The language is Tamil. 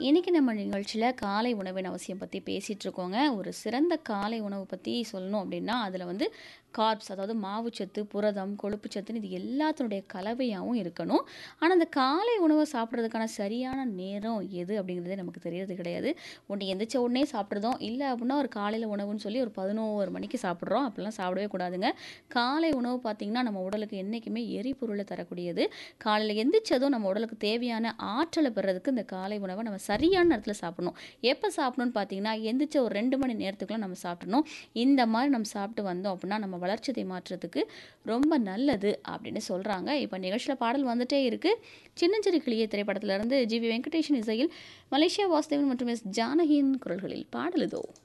இன்னைக்கு நம்ம நிகழ்ச்சியில காலை உணவின் அவசியம் பத்தி பேசிட்டு இருக்கோங்க. ஒரு சிறந்த காலை உணவு பத்தி சொல்லணும் அப்படின்னா, அதுல வந்து கார்ப்ஸ் அதாவது மாவுச்சத்து, புரதம், கொழுப்புச்சத்துன்னு இது எல்லாத்தினுடைய கலவையாவும் இருக்கணும். ஆனா, அந்த காலை உணவ சாப்பிடுறதுக்கான சரியான நேரம் எது அப்படிங்கிறதே நமக்கு தெரியறது கிடையாது. ஒண்ணு எந்திரிச்ச உடனே சாப்பிட்றதும், இல்ல அப்படின்னா ஒரு காலையில உணவுன்னு சொல்லி ஒரு 11 மணிக்கு சாப்பிடுறோம். அப்படிலாம் சாப்பிடவே கூடாதுங்க. காலை உணவு பார்த்தீங்கன்னா, நம்ம உடலுக்கு என்னைக்குமே எரிபொருள தரக்கூடியது. காலையில எந்திரிச்சதும் நம்ம உடலுக்கு தேவையான ஆற்றல பெறதுக்கு இந்த காலை உணவ நம்ம சரியான நேரத்தில சாப்பிடணும். எப்ப சாப்பிடணும்னு பார்த்தீங்கன்னா, எந்திரிச்ச ஒரு 2 மணி நேரத்துக்குள்ள நம்ம சாப்பிட்டுறணும். இந்த மாரி நம்ம சாப்பிட்டு வந்தோம் அப்படின்னா, நம்ம வளர்ச்சிதை மாற்றத்துக்கு ரொம்ப நல்லது அப்படின்னு சொல்றாங்க. இப்ப நிகழ்ச்சியில பாடல் வந்துட்டே இருக்கு. சின்னஞ்சிறு கிளியே திரைப்படத்திலிருந்து ஜி.வி. வெங்கடேஷன் இசையில் மலேசியா வாசுதேவன் மற்றும் எஸ். ஜானகியின் குரல்களில் பாடல் இதோ.